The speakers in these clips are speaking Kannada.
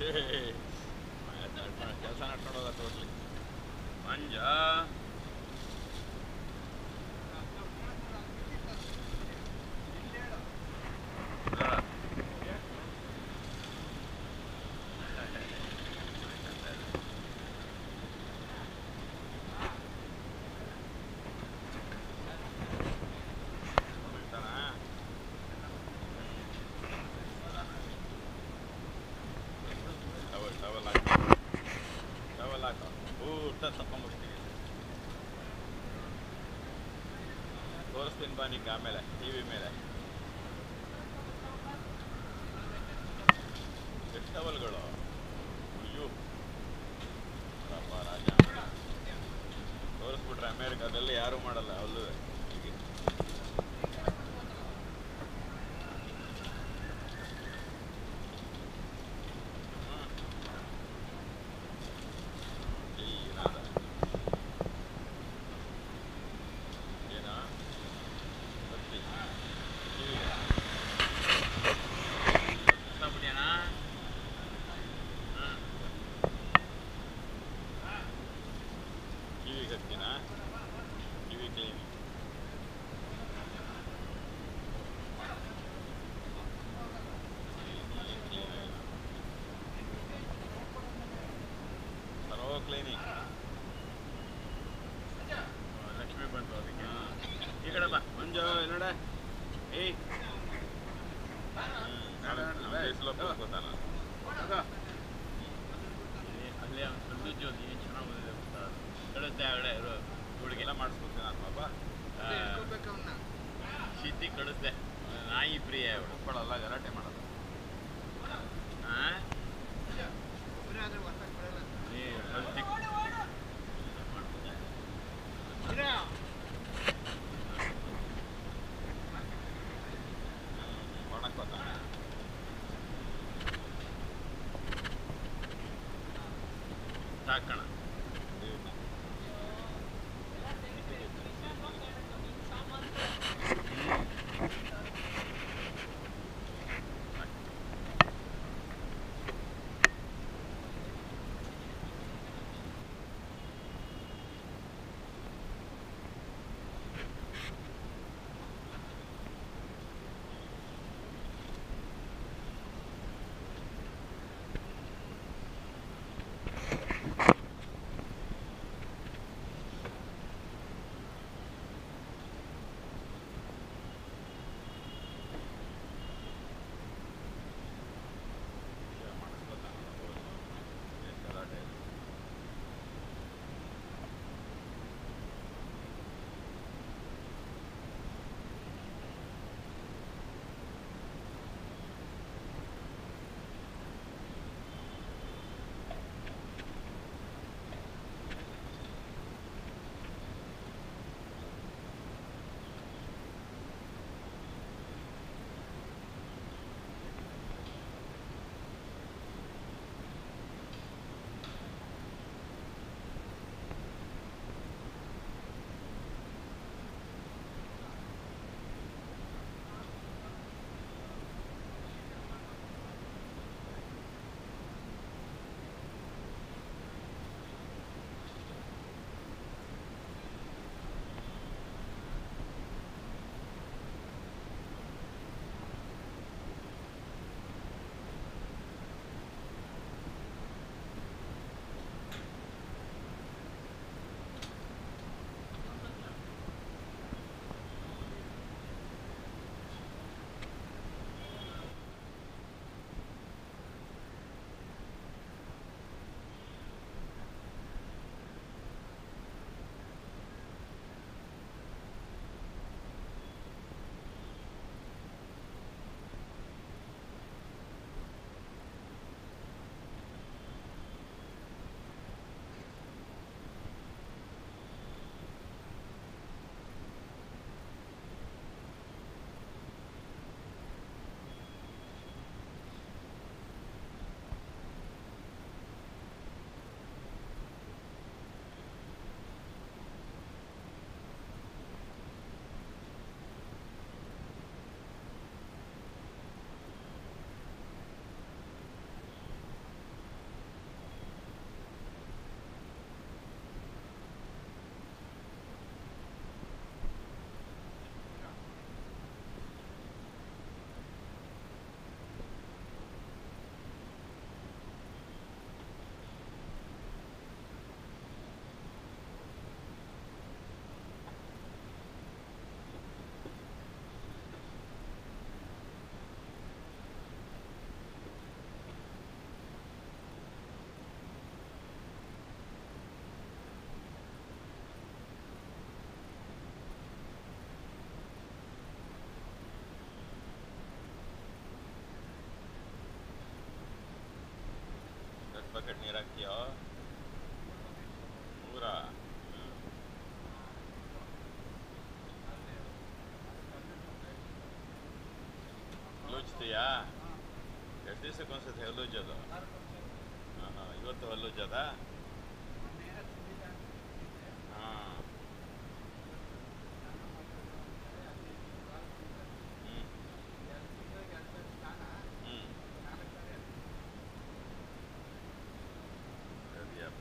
ಕೆಲಸ ನಡ್ಕೊಂಡು ಹೋಗತ್ತೆ ಹೋಗ್ಲಿ ಮಂಜ ಟವಲ್ ಟವಲ್ ಹಾಕಿ ಟವಲ್ ಹಾಕೋ ಊಟ ತಕೊಂಡ್ಬಿಡ್ತೀನಿ ತೋರಿಸ್ತೀನಿ ಬಾ ನಿಂಗೆ ಆಮೇಲೆ ಟಿ ವಿ ಮೇಲೆ ಎಷ್ಟು ಟವಲ್ಗಳು ಅಯ್ಯೋ ಪಾಪ ರಾಜ ತೋರಿಸ್ಬಿಟ್ರೆ ಅಮೇರಿಕಾದಲ್ಲಿ ಯಾರೂ ಮಾಡಲ್ಲ ಅಲ್ಲೂ ಹೀಗೆ ಏನಾದ ಏನೋ ಬರ್ತಿ ಬಿಟ್ಟಿಯಾನ ಕಿವಿಗೆ ಹಚ್ಚಿನಾ ಕಿವಿ ಕ್ಲೀನ್ ಸರೋ ಕ್ಲೀನಿಂಗ್ ಲಕ್ಷ್ಮಿ ಬಂತು ಅದಕ್ಕೆ ಈ ಕಡೆ ಬಾ ಮಂಜು ನೋಡ ಏಯ್ ಕೂತ್ಕೋತಾನ ಅಲ್ಲಿ ಗಂಡು ಜ್ಯೋತಿ ಏನು ಚೆನ್ನಾಗಿ ಬಂದಿದೆ ಗೊತ್ತಾ ಕಳಿಸ್ದೆ ಆಗಡೆ ಇರೋ ಹುಡುಗೆಲ್ಲ ಮಾಡಿಸ್ಕೊತೀನಿ ನಾನು ಪಾಪ ಶಿತಿ ಕಳಿಸ್ದೆ ನಾಯಿ ಪ್ರಿಯ ಅವಳು ಕೊಡಲ್ಲ ಗಲಾಟೆ ಮಾಡೋದು ಹಾಂ ನೀ ಕಳ್ಸಿ ಒಣಕೋತಾನೆ ಸಾಕಣ ಎರಡು ಹಾಕ್ತೀಯೋ ಮೂರಾ ಹ್ಮ್. ಹಲ್ಲುಜ್ತೀಯಾ ಎಷ್ಟು ದಿವ್ಸಕ್ಕೆ ಒಂದ್ಸತಿ ಹಲ್ಲುಜ್ಜೋದು ಹಾಂ ಹಾಂ ಇವತ್ತು ಹಲ್ಲುಜ್ಜೋದಾ ಹಾಂ ಹ್ಞೂ ಹ್ಞೂ ಸರಿಯಪ್ಪ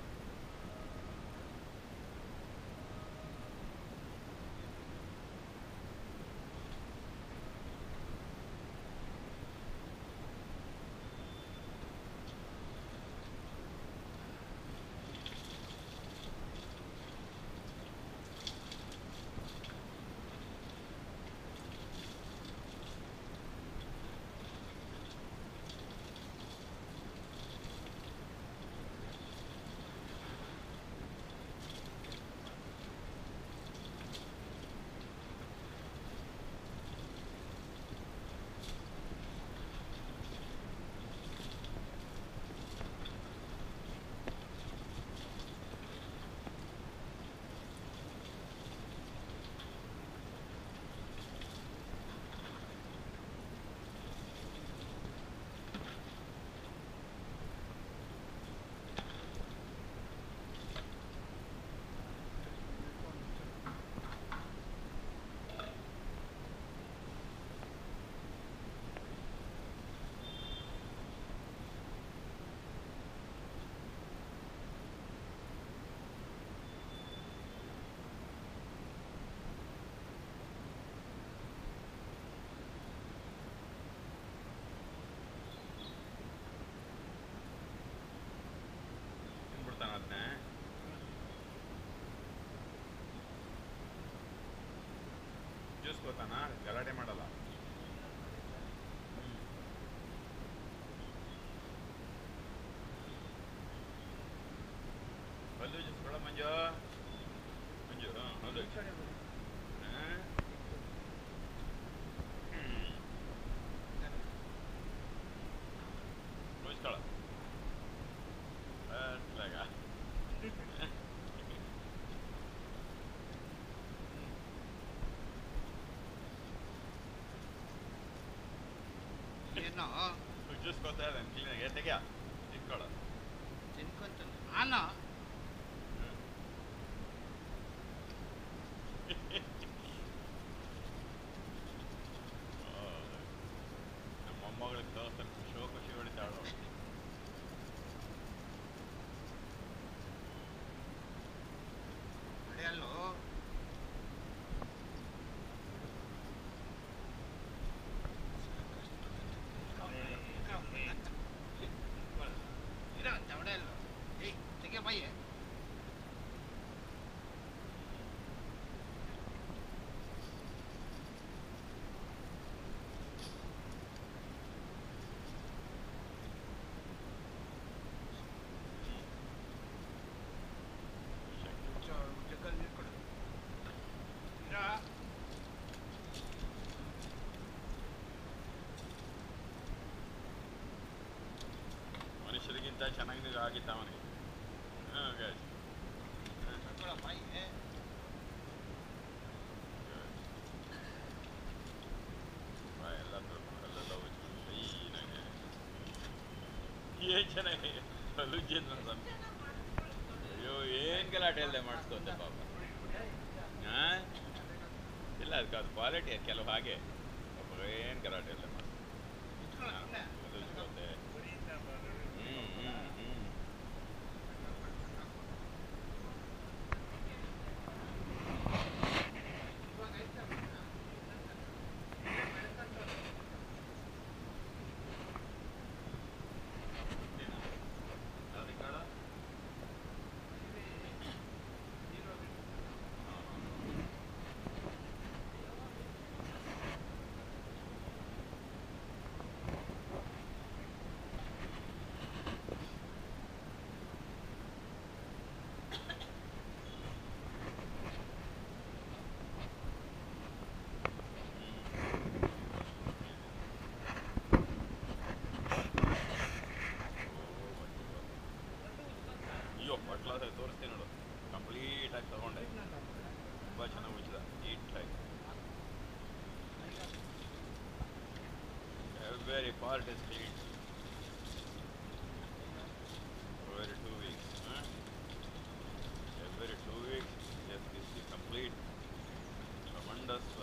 ತಿನ್ಬಿಡ್ತಾನ ಅದನ್ನೇ ಜ್ಯೂಸ್ ಗೊತ್ತಾನ ಗಲಾಟೆ ಮಾಡಲ್ಲ ಹಲ್ಲು ಜ್ಯೂಸ್ ಕೊಡ ಮಂಜು ಮಂಜು ಹಾಂ ಹಲ್ಲು ಹಾಂ ಮುಗಿಸ್ಕೊಳ ಅಷ್ಟ್ರಾಗ ಏನೋ ಜ್ಯೂಸ್ ಕೊಡ್ತಾ ಇದ್ದಾನೆ ಕ್ಲೀನಾಗಿ ತೆಗಿಯ ತಿನ್ಕೊಳ ತಿನ್ಕೊಂತ ನಾನು ನಮ್ಮ ಮೊಮ್ಮಗಳಿಗೆ ತೋರಿಸ್ತಾನೆ ಖುಷಿ ಖುಷಿ ಹೊಡಿತಾಳು ನಡೆಯಲ್ಲೋ ಇರೋ ತವಡೆಯಲ್ಲೋ ಏಯ್ ತೆಗೆ ಬಯ್ಯ ಜಗ್ಗಲ್ಲಿ ನೀರು ಕೊಡು ಇರೋ ಮನುಷ್ಯರಿಗಿಂತ ಚೆನ್ನಾಗಿ ನೀರು ಆಗಿತ್ತ ಅವನಿಗೆ ಹಾಂ ಗಾಯ್ಸ್ ತಗೊಳ ಬಾಯಿಗೆ ಎಲ್ಲ ಅಲ್ಲೆಲ್ಲ ಹೋಗ್ತು ಕ್ಲೀನಾಗಿ ಏನ್ ಚೆನ್ನಾಗಿ ಹಲುಜ್ಜೇನು ಅಂತ ಅಯ್ಯೋ ಏನು ಗಲಾಟೆ ಇಲ್ಲದೆ ಮಾಡಿಸ್ಕೊಂಡೆ ಪಾಪ ಹಾಂ ಇಲ್ಲ ಅದಕ್ಕೆ ಅದು ಕ್ವಾಲಿಟಿ ಕೆಲವು ಹಾಗೆ ಪಾಪ ಏನು ಗಲಾಟೆ ಇಲ್ಲ ಇಟ್ಕೊಳ್ಳ ಸುಮ್ಮನೆ ಹಲುಜ್ಕೋತೆ ಹ್ಞೂ ಹ್ಞೂ ಹ್ಞೂ ಇವಾಗ ಐತೆ ಹಾ Every part is cleaned. Every two weeks. Huh? Every two weeks, yes, this is complete. Tremendous